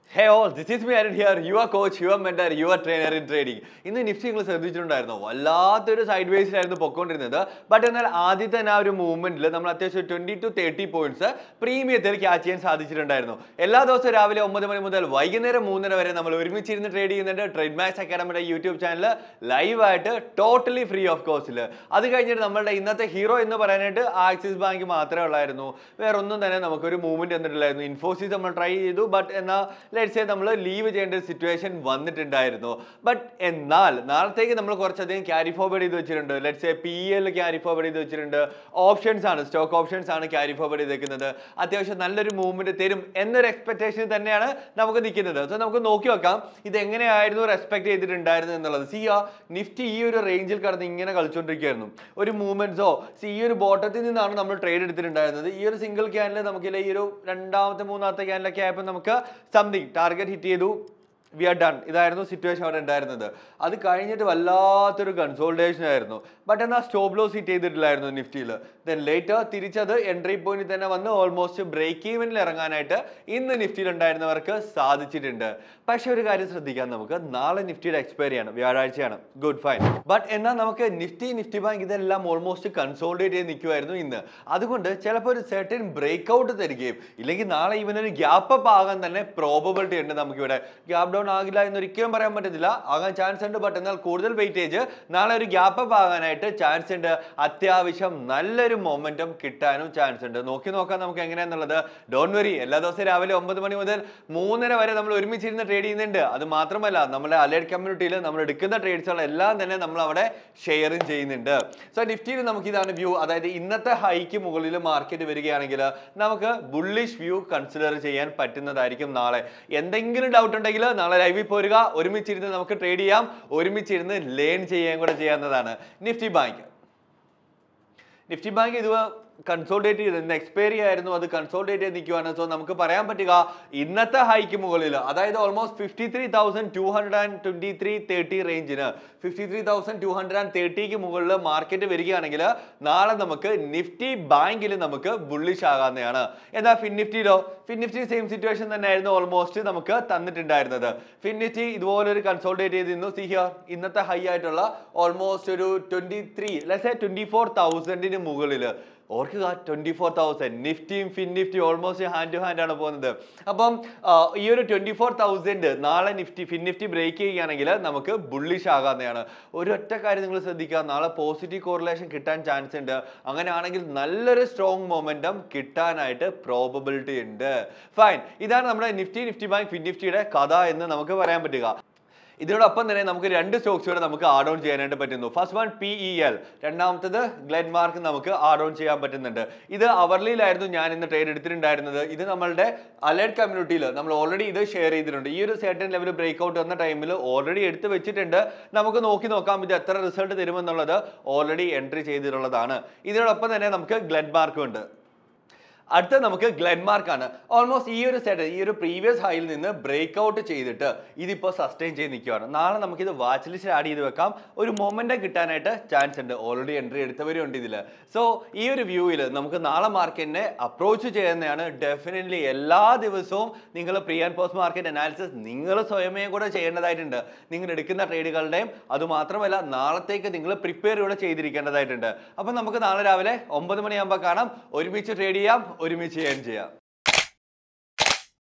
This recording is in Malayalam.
hey all this is me Arun here your coach your mentor your trainer in trading ഇന്ന് നിഫ്റ്റി നിങ്ങൾ ശ്രദ്ധിച്ചിട്ടുണ്ടായിരുന്നു വല്ലാത്തൊരു സൈഡ് വേസിലായിരുന്നു പൊക്കോണ്ടിരുന്നത് ബട്ട് എന്നാൽ ആദ്യത്തെ തന്നെ ആ ഒരു മൂവ്മെന്റിൽ നമ്മൾ അത്യാവശ്യം ട്വന്റി ടു തേർട്ടി പോയിന്റ്സ് പ്രീമിയത്തിൽ ക്യാച്ച് ചെയ്യാൻ സാധിച്ചിട്ടുണ്ടായിരുന്നു എല്ലാ ദിവസവും രാവിലെ ഒമ്പത് മണി മുതൽ വൈകുന്നേരം മൂന്നര വരെ നമ്മൾ ഒരുമിച്ചിരുന്ന് ട്രേഡ് ചെയ്യുന്നുണ്ട് ട്രേഡ് മാക്സ് അക്കാഡമിയുടെ യൂട്യൂബ് ചാനൽ ലൈവായിട്ട് ടോട്ടലി ഫ്രീ ഓഫ് കോസ്റ്റിൽ അത് കഴിഞ്ഞിട്ട് നമ്മളുടെ ഇന്നത്തെ ഹീറോ എന്ന് പറയാനായിട്ട് ആക്സിസ് ബാങ്ക് മാത്രമേ ഉള്ളായിരുന്നു വേറെ ഒന്നും തന്നെ നമുക്കൊരു മൂവ്മെന്റ് വന്നിട്ടില്ലായിരുന്നു ഇൻഫോസിസ് നമ്മൾ ട്രൈ ചെയ്തു ബട്ട് എന്നാൽ ലെറ്റ്സ് നമ്മൾ ലീവ് ചെയ്യേണ്ട ഒരു സിറ്റുവേഷൻ വന്നിട്ടുണ്ടായിരുന്നു ബട്ട് എന്നാൽ നാളത്തേക്ക് നമ്മൾ കുറച്ചധികം ക്യാരി ഫോർവേഡ് ചെയ്ത് വെച്ചിട്ടുണ്ട് let's P L carry forward ചെയ്ത് വെച്ചിട്ടുണ്ട് ഓപ്ഷൻസ് ആണ് സ്റ്റോക്ക് ഓപ്ഷൻസ് ആണ് ക്യാരി ഫോർവേഡ് ചെയ്തേക്കുന്നത് അത്യാവശ്യം നല്ലൊരു മൂവ്മെന്റ് തരും എന്നൊരു എക്സ്പെക്ടേഷൻ തന്നെയാണ് നമുക്ക് നിൽക്കുന്നത് സോ നമുക്ക് നോക്കി വെക്കാം ഇത് എങ്ങനെയായിരുന്നു റെസ്പെക്ട് ചെയ്തിട്ടുണ്ടായിരുന്നത് എന്നുള്ളത് സി ആ നിഫ്റ്റി ഈ ഒരു റേഞ്ചിൽ കടന്ന് ഇങ്ങനെ കളിച്ചുകൊണ്ടിരിക്കുകയായിരുന്നു ഒരു മൂവ്മെന്റ്സോ സി ഈ ഒരു ബോട്ടത്തിൽ നിന്നാണ് നമ്മൾ ട്രേഡ് എടുത്തിട്ടുണ്ടായിരുന്നത് ഈ ഒരു സിംഗിൾ ക്യാനിൽ നമുക്കില്ല ഈ ഒരു രണ്ടാമത്തെ മൂന്നാമത്തെ ക്യാനിലൊക്കെ ആയപ്പോൾ നമുക്ക് സംതിങ് ടാർഗറ്റ് ഹിറ്റ് ചെയ്തു വി ആർ ഡൺ ഇതായിരുന്നു സിറ്റുവേഷൻ അവിടെ ഉണ്ടായിരുന്നത് അത് കഴിഞ്ഞിട്ട് വല്ലാത്തൊരു കൺസോൾട്ടേഷൻ ആയിരുന്നു ബട്ട് എന്നാൽ സ്റ്റോപ്പ് ലോസ് ഹിറ്റ് ചെയ്തിട്ടില്ലായിരുന്നു നിഫ്റ്റിയിൽ ദെൻ ലേറ്റർ തിരിച്ചത് എൻട്രി പോയിന്റിൽ തന്നെ വന്ന് ഓൾമോസ്റ്റ് ബ്രേക്ക് ഈവനിൽ ഇറങ്ങാനായിട്ട് ഇന്ന് നിഫ്റ്റിയിൽ ഉണ്ടായിരുന്നവർക്ക് സാധിച്ചിട്ടുണ്ട് പക്ഷെ ഒരു കാര്യം ശ്രദ്ധിക്കാം നമുക്ക് നാളെ നിഫ്റ്റിയുടെ എക്സ്പയറി ആണ് വ്യാഴാഴ്ചയാണ് ഗുഡ് ഫൈൻ ബട്ട് എന്നാൽ നമുക്ക് നിഫ്റ്റി നിഫ്റ്റി ബാങ്ക് ഇതെല്ലാം ഓൾമോസ്റ്റ് കൺസോൾട്ടേറ്റ് ചെയ്ത് നിൽക്കുമായിരുന്നു ഇന്ന് അതുകൊണ്ട് ചിലപ്പോൾ ഒരു സെർട്ടൻ ബ്രേക്ക് ഔട്ട് തരികയും ഇല്ലെങ്കിൽ നാളെ ഇവനൊരു ഗ്യാപ്പ് അപ്പ് ആകാൻ തന്നെ പ്രോബബിലിറ്റി ഉണ്ട് നമുക്കിവിടെ ഗ്യാപ്പ് ഡൗൺ ആകില്ല എന്ന് ഒരിക്കലും പറയാൻ പറ്റത്തില്ല ആകാൻ ചാൻസ് ഉണ്ട് ബട്ട് എന്നാൽ കൂടുതൽ വെയിറ്റേജ് നാളെ ഒരു ഗ്യാപ്പ് അപ്പ് ആകാനായിട്ട് ചാൻസ് ഉണ്ട് അത്യാവശ്യം നല്ലൊരു മൊമെന്റം കിട്ടാനും ചാൻസ് ഉണ്ട് നോക്കി നോക്കാം നമുക്ക് എങ്ങനെയാന്നുള്ളത് ഡോൺ വെറി എല്ലാ ദിവസവും രാവിലെ ഒമ്പത് മണി മുതൽ മൂന്നര വരെ നമ്മൾ ഒരുമിച്ചിരുന്ന് ട്രേഡ് ചെയ്യുന്നുണ്ട് അത് മാത്രമല്ല നമ്മുടെ അലേർട്ട് കമ്മ്യൂണിറ്റിയിൽ നമ്മൾ എടുക്കുന്ന ട്രേഡ്സുകൾ എല്ലാം തന്നെ നമ്മൾ അവിടെ ഷെയറും ചെയ്യുന്നുണ്ട് സോ നിഫ്റ്റിയിൽ നമുക്ക് ഇതാണ് വ്യൂ അതായത് ഇന്നത്തെ ഹൈക്ക് മുകളിൽ മാർക്കറ്റ് വരികയാണെങ്കിൽ നമുക്ക് ബുള്ളിഷ് വ്യൂ കൺസിഡർ ചെയ്യാൻ പറ്റുന്നതായിരിക്കും നാളെ എന്തെങ്കിലും ഡൗട്ട് ഉണ്ടെങ്കിൽ നാളെ ലൈവിൽ പോരുക ഒരുമിച്ചിരുന്ന് നമുക്ക് ട്രേഡ് ചെയ്യാം ഒരുമിച്ചിരുന്ന് ലേൺ ചെയ്യാൻ കൂടെ ചെയ്യാവുന്നതാണ് നിഫ്റ്റി ബാങ്ക് നിഫ്റ്റി ബാങ്ക് ഇത് കൺസോൾട്ടേറ്റ് ചെയ്ത് ഇന്ന് എക്സ്പയറി ആയിരുന്നു അത് കൺസോൾട്ടേറ്റ് ചെയ്ത് നിൽക്കുവാണ് സോ നമുക്ക് പറയാൻ പറ്റുക ഇന്നത്തെ ഹൈക്ക് മുകളിൽ അതായത് almost fifty three thousand two hundred and twenty three thirty റേഞ്ചിന് fifty three thousand two hundred and തേർട്ടിക്ക് മുകളിൽ മാർക്കറ്റ് വരികയാണെങ്കിൽ നാളെ നമുക്ക് നിഫ്റ്റി ബാങ്കിൽ നമുക്ക് ബുള്ളിഷ് ആകാവുന്നതാണ് എന്നാൽ ഫിൻ നിഫ്റ്റിയിലോ ഫിൻ നിഫ്റ്റി സെയിം സിറ്റുവേഷൻ തന്നെയായിരുന്നു ഓൾമോസ്റ്റ് നമുക്ക് തന്നിട്ടുണ്ടായിരുന്നത് ഫിൻ നിഫ്റ്റി ഇതുപോലെ ഒരു കൺസോൾട്ടേറ്റ് ചെയ്തിരുന്നു സി ഹിയർ ഇന്നത്തെ ഹൈ ആയിട്ടുള്ള ഓൾമോസ്റ്റ് ഒരു twenty three less twenty four തൗസൻഡിന് മുകളിൽ ഓർക്കുക ട്വന്റി ഫോർ തൗസൻഡ് നിഫ്റ്റിയും Fin Nifty almost hand to hand ആണ് പോകുന്നത് അപ്പം ആ, ഈ ഒരു ട്വന്റി ഫോർ തൗസൻഡ് നാളെ നിഫ്റ്റി ഫിൻ നിഫ്റ്റി ബ്രേക്ക് ചെയ്യുകയാണെങ്കിൽ നമുക്ക് ബുള്ളിഷ് ആകാവുന്നതാണ് ഒരൊറ്റ കാര്യം നിങ്ങൾ ശ്രദ്ധിക്കുക നാളെ പോസിറ്റീവ് കോറിലേഷൻ കിട്ടാൻ ചാൻസ് ഉണ്ട് അങ്ങനെയാണെങ്കിൽ നല്ലൊരു സ്ട്രോങ് മൊമെന്റം കിട്ടാനായിട്ട് പ്രോബബിലിറ്റി ഉണ്ട് ഫൈൻ ഇതാണ് നമ്മുടെ നിഫ്റ്റി നിഫ്റ്റി ബാങ്ക് ഫിൻ നിഫ്റ്റിയുടെ കഥ എന്ന് നമുക്ക് പറയാൻ പറ്റുക ഇതിനോടൊപ്പം തന്നെ നമുക്ക് രണ്ട് സ്റ്റോക്സ് കൂടെ നമുക്ക് ആഡ് ഓൺ ചെയ്യാനായിട്ട് പറ്റുന്നു first one P E L രണ്ടാമത്തത് ഗ്ലെൻ മാർക്ക് നമുക്ക് ആഡ് ഓൺ ചെയ്യാൻ പറ്റുന്നുണ്ട് ഇത് അവർലിയിലായിരുന്നു ഞാൻ ഇന്ന് ട്രേഡ് എടുത്തിട്ടുണ്ടായിരുന്നത് ഇത് നമ്മളുടെ അലേർട്ട് കമ്മ്യൂണിറ്റിയിൽ നമ്മൾ ഓൾറെഡി ഇത് ഷെയർ ചെയ്തിട്ടുണ്ട് ഈ ഒരു സെർട്ടൻ ലെവൽ ബ്രേക്ക് ഔട്ട് വന്ന ടൈമിൽ ഓൾറെഡി എടുത്ത് വെച്ചിട്ടുണ്ട് നമുക്ക് നോക്കി നോക്കാം ഇത് എത്ര റിസൾട്ട് തരുമെന്നുള്ളത് ഓൾറെഡി എൻട്രി ചെയ്തിട്ടുള്ളതാണ് ഇതിനോടൊപ്പം തന്നെ നമുക്ക് ഗ്ലെൻ മാർക്കും ഉണ്ട് അടുത്ത നമുക്ക് ഗ്ലെൻമാർക്ക് ആണ് ഓൾമോസ്റ്റ് ഈ ഒരു സെറ്റ് ഈ ഒരു പ്രീവിയസ് ഹൈയിൽ നിന്ന് ബ്രേക്ക് ഔട്ട് ചെയ്തിട്ട് ഇതിപ്പോൾ സസ്റ്റെയിൻ ചെയ്ത് നിൽക്കുകയാണ് നാളെ നമുക്കിത് വാച്ച് ലിസ്റ്റിൽ ആഡ് ചെയ്ത് വെക്കാം ഒരു മൊമെന്റം കിട്ടാനായിട്ട് ചാൻസ് ഉണ്ട് ഓൾറെഡി എൻട്രി എടുത്തവരും ഉണ്ട് ഇതിൽ സോ ഈ ഒരു വ്യൂവിൽ നമുക്ക് നാളെ മാർക്കറ്റിനെ അപ്രോച്ച് ചെയ്യുന്നതാണ് ഡെഫിനറ്റ്ലി എല്ലാ ദിവസവും നിങ്ങൾ pre and post market analysis നിങ്ങൾ സ്വയമേ കൂടെ ചെയ്യേണ്ടതായിട്ടുണ്ട് നിങ്ങൾ എടുക്കുന്ന ട്രേഡുകളുടെയും അതുമാത്രമല്ല നാളത്തേക്ക് നിങ്ങൾ പ്രിപ്പയർ കൂടെ ചെയ്തിരിക്കേണ്ടതായിട്ടുണ്ട് അപ്പം നമുക്ക് നാളെ രാവിലെ ഒമ്പത് മണിയാകുമ്പോൾ കാണാം ഒരുമിച്ച് ട്രേഡ് ചെയ്യാം ഒരുമിച്ച് ചെയ്യാൻ ചെയ്യാം